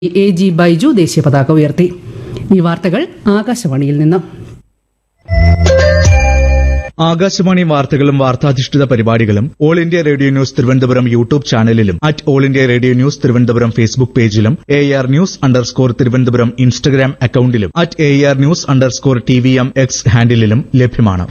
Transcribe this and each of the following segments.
A G Baiju ദേശീയ പതാക ഉയർത്തി ഈ വാർത്തകൾ ആകാശവാണിയിൽ നിന്ന് ആകാശവാണി വാർത്തകളും വാർത്താധിഷ്ഠിത പരിപാടികളും All India Radio news Thiruvananthapuram YouTube ചാനലിലും at All India Radio news Thiruvananthapuram Facebook പേജിലും A R news underscore Thiruvananthapuram Instagram അക്കൌണ്ടിലും at A R news underscore T V M X ഹാൻഡിലും ലഭ്യമാണ്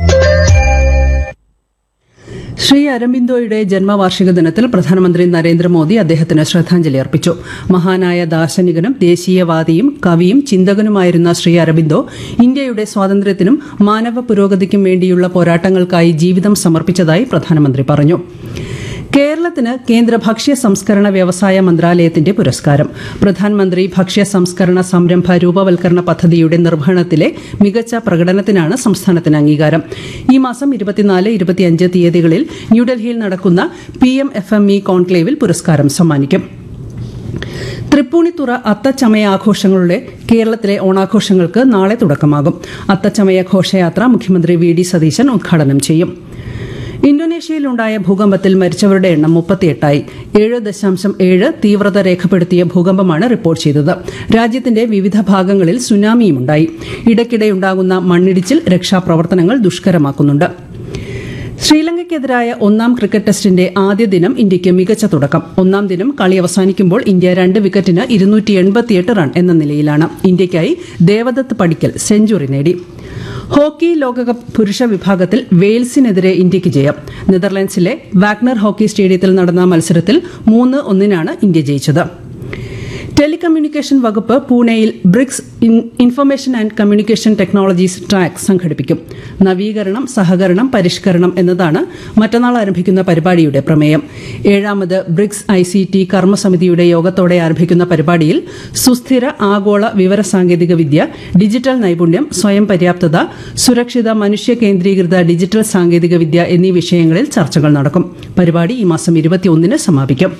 ശ്രീ അരബിന്ദോയുടെ ജന്മവാർഷിക ദിനത്തിൽ പ്രധാനമന്ത്രി നരേന്ദ്രമോദി അദ്ദേഹത്തിന് ശ്രദ്ധാഞ്ജലി അർപ്പിച്ചു മഹാനായ ദാർശനികനും ദേശീയവാദിയും കവിയും ചിന്തകനുമായിരുന്ന ശ്രീ അരബിന്ദോ ഇന്ത്യയുടെ സ്വാതന്ത്ര്യത്തിനും മാനവ പുരോഗതിക്കും വേണ്ടിയുള്ള പോരാട്ടങ്ങൾക്കായി ജീവിതം സമർപ്പിച്ചതായി പ്രധാനമന്ത്രി പറഞ്ഞു കേരളത്തിന് കേന്ദ്ര ഭക്ഷ്യ സംസ്കരണ വ്യവസായ മന്ത്രാലയത്തിന്റെ പുരസ്കാരം പ്രധാനമന്ത്രി ഭക്ഷ്യ സംസ്കരണ സംരംഭ രൂപവൽക്കരണ പദ്ധതിയുടെ നിർവഹണത്തിലെ മികച്ച പ്രകടനത്തിനാണ് സംസ്ഥാനത്തിന് അംഗീകാരം ഈ മാസം ഇരുപത്തിനാല് ഇരുപത്തിയഞ്ച് തീയതികളിൽ ന്യൂഡൽഹിയിൽ നടക്കുന്ന P M F M E കോൺക്ലേവിൽ പുരസ്കാരം സമ്മാനിക്കും തൃപ്പൂണിത്തുറ അത്തച്ചമയ ആഘോഷങ്ങളുടെ കേരളത്തിലെ ഓണാഘോഷങ്ങൾക്ക് നാളെ തുടക്കമാകും അത്തച്ചമയ ഘോഷയാത്ര മുഖ്യമന്ത്രി വി ഡി സതീശൻ ഉദ്ഘാടനം ചെയ്യും ഇന്തോനേഷ്യയിലുണ്ടായ ഭൂകമ്പത്തിൽ മരിച്ചവരുടെ എണ്ണം മുപ്പത്തിയെട്ടായി ഏഴ് ദശാംശം ഏഴ് തീവ്രത രേഖപ്പെടുത്തിയ ഭൂകമ്പമാണ് റിപ്പോർട്ട് ചെയ്തത് രാജ്യത്തിന്റെ വിവിധ ഭാഗങ്ങളിൽ സുനാമിയുമുണ്ടായി ഇടയ്ക്കിടെയുണ്ടാകുന്ന മണ്ണിടിച്ചിൽ രക്ഷാപ്രവർത്തനങ്ങൾ ദുഷ്കരമാക്കുന്നുണ്ട് ശ്രീലങ്കയ്ക്കെതിരായ ഒന്നാം ക്രിക്കറ്റ് ടെസ്റ്റിന്റെ ആദ്യ ദിനം ഇന്ത്യയ്ക്ക് മികച്ച തുടക്കം ഒന്നാം ദിനം കളി അവസാനിക്കുമ്പോൾ ഇന്ത്യ രണ്ട് വിക്കറ്റിന് ഇരുന്നൂറ്റി എൺപത്തിയെട്ട് റൺ എന്ന നിലയിലാണ് ഇന്ത്യയ്ക്കായി ദേവദത്ത് പടിക്കൽ സെഞ്ചുറി നേടി ഹോക്കി ലോകകപ്പ് പുരുഷ വിഭാഗത്തിൽ വെയിൽസിനെതിരെ ഇന്ത്യയ്ക്ക് ജയം നെതർലൻഡ്സിലെ വാഗ്നർ ഹോക്കി സ്റ്റേഡിയത്തിൽ നടന്ന മത്സരത്തിൽ മൂന്ന് ഒന്നിനാണ് ഇന്ത്യ ജയിച്ചത് ടെലികമ്മ്യൂണിക്കേഷൻ വകുപ്പ് പൂനെയിൽ BRICS in- information and communication technologies track സംഘടിപ്പിക്കും നവീകരണം സഹകരണം പരിഷ്കരണം എന്നതാണ് മറ്റന്നാൾ ആരംഭിക്കുന്ന പരിപാടിയുടെ പ്രമേയം ഏഴാമത് ബ്രിക്സ് ഐ സി ടി കർമ്മസമിതിയുടെ യോഗത്തോടെ ആരംഭിക്കുന്ന പരിപാടിയിൽ സുസ്ഥിര ആഗോള വിവര സാങ്കേതിക വിദ്യ ഡിജിറ്റൽ നൈപുണ്യം സ്വയം പര്യാപ്തത സുരക്ഷിത മനുഷ്യ കേന്ദ്രീകൃത ഡിജിറ്റൽ സാങ്കേതിക വിദ്യ എന്നീ വിഷയങ്ങളിൽ ചർച്ചകൾ നടക്കും പരിപാടി ഈ മാസം ഇരുപത്തിയൊന്നിന് സമാപിക്കും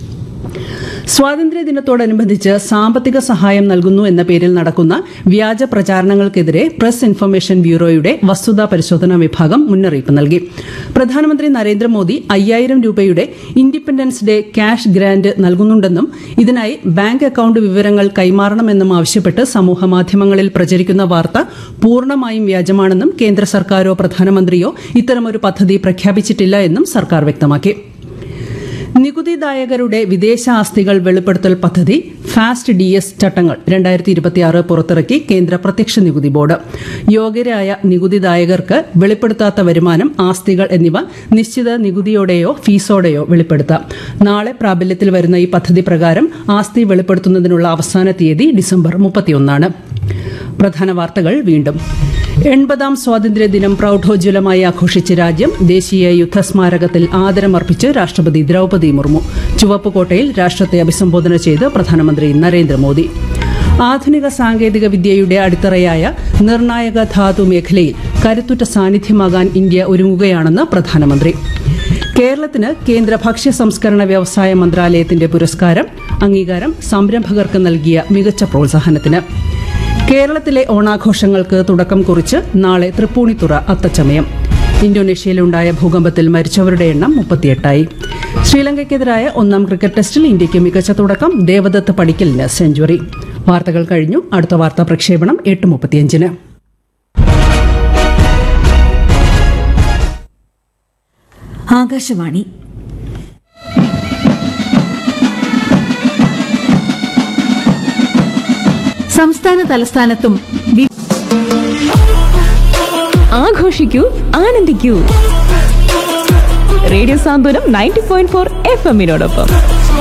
സ്വാതന്ത്ര്യദിനത്തോടനുബന്ധിച്ച് സാമ്പത്തിക സഹായം നൽകുന്നു എന്ന പേരിൽ നടക്കുന്ന വ്യാജ പ്രചാരണങ്ങൾക്കെതിരെ പ്രസ് ഇൻഫർമേഷൻ ബ്യൂറോയുടെ വസ്തുതാ പരിശോധനാ വിഭാഗം മുന്നറിയിപ്പ് നൽകി പ്രധാനമന്ത്രി നരേന്ദ്രമോദി അയ്യായിരം രൂപയുടെ ഇൻഡിപെൻഡൻസ് ഡേ ക്യാഷ് ഗ്രാന്റ് നൽകുന്നുണ്ടെന്നും ഇതിനായി ബാങ്ക് അക്കൌണ്ട് വിവരങ്ങൾ കൈമാറണമെന്നും ആവശ്യപ്പെട്ട് സമൂഹമാധ്യമങ്ങളിൽ പ്രചരിക്കുന്ന വാർത്ത പൂർണ്ണമായും വ്യാജമാണെന്നും കേന്ദ്ര സർക്കാരോ പ്രധാനമന്ത്രിയോ ഇത്തരമൊരു പദ്ധതി പ്രഖ്യാപിച്ചിട്ടില്ല എന്നും സർക്കാർ വ്യക്തമാക്കി നികുതിദായകരുടെ വിദേശ ആസ്തികൾ വെളിപ്പെടുത്തൽ പദ്ധതി ഫാസ്റ്റ് ഡി എസ് ചട്ടങ്ങൾ രണ്ടായിരത്തി ഇരുപത്തിയാറ് പുറത്തിറക്കി കേന്ദ്ര പ്രത്യക്ഷ നികുതി ബോർഡ് യോഗ്യരായ നികുതിദായകർക്ക് വെളിപ്പെടുത്താത്ത വരുമാനം ആസ്തികൾ എന്നിവ നിശ്ചിത നികുതിയോടെയോ ഫീസോടെയോ വെളിപ്പെടുത്താം നാളെ പ്രാബല്യത്തിൽ വരുന്ന ഈ പദ്ധതി പ്രകാരം ആസ്തി വെളിപ്പെടുത്തുന്നതിനുള്ള അവസാന തീയതി ഡിസംബർ മുപ്പത്തിയൊന്നാണ് പ്രധാന വാർത്തകൾ വീണ്ടും എൺപതാം സ്വാതന്ത്ര്യദിനം പ്രൌഢോജ്വലമായി ആഘോഷിച്ച രാജ്യം ദേശീയ യുദ്ധസ്മാരകത്തിൽ ആദരമർപ്പിച്ച് രാഷ്ട്രപതി ദ്രൌപദി മുർമു ചുവപ്പുകോട്ടയിൽ രാഷ്ട്രത്തെ അഭിസംബോധന ചെയ്ത് പ്രധാനമന്ത്രി നരേന്ദ്രമോദി ആധുനിക സാങ്കേതിക വിദ്യയുടെ അടിത്തറയായ നിർണായക ധാതു മേഖലയിൽ കരുത്തുറ്റ സാന്നിധ്യമാകാൻ ഇന്ത്യ ഒരുങ്ങുകയാണെന്ന് പ്രധാനമന്ത്രി കേരളത്തിന് കേന്ദ്ര ഭക്ഷ്യ സംസ്കരണ വ്യവസായ മന്ത്രാലയത്തിന്റെ പുരസ്കാരം അംഗീകാരം സംരംഭകർക്ക് നൽകിയ മികച്ച പ്രോത്സാഹനത്തിന് കേരളത്തിലെ ഓണാഘോഷങ്ങൾക്ക് തുടക്കം കുറിച്ച് നാളെ തൃപ്പൂണിത്തുറ അത്തച്ചമയം ഇന്തോനേഷ്യയിലുണ്ടായ ഭൂകമ്പത്തിൽ മരിച്ചവരുടെ എണ്ണം മുപ്പത്തിയെട്ടായി ശ്രീലങ്കയ്ക്കെതിരായ ഒന്നാം ക്രിക്കറ്റ് ടെസ്റ്റിൽ ഇന്ത്യയ്ക്ക് മികച്ച തുടക്കം ദേവദത്ത് പടിക്കലിന് സെഞ്ചുറി വാർത്തകൾ കഴിഞ്ഞു അടുത്ത വാർത്താ പ്രക്ഷേപണം എട്ട് മുപ്പത്തിയഞ്ചിന് ആകാശവാണി സംസ്ഥാന തലസ്ഥാനത്തും വി- ആഘോഷിക്കൂ ആനന്ദിക്കൂ radio Santhwanam ninety point four F എമ്മിനോടൊപ്പം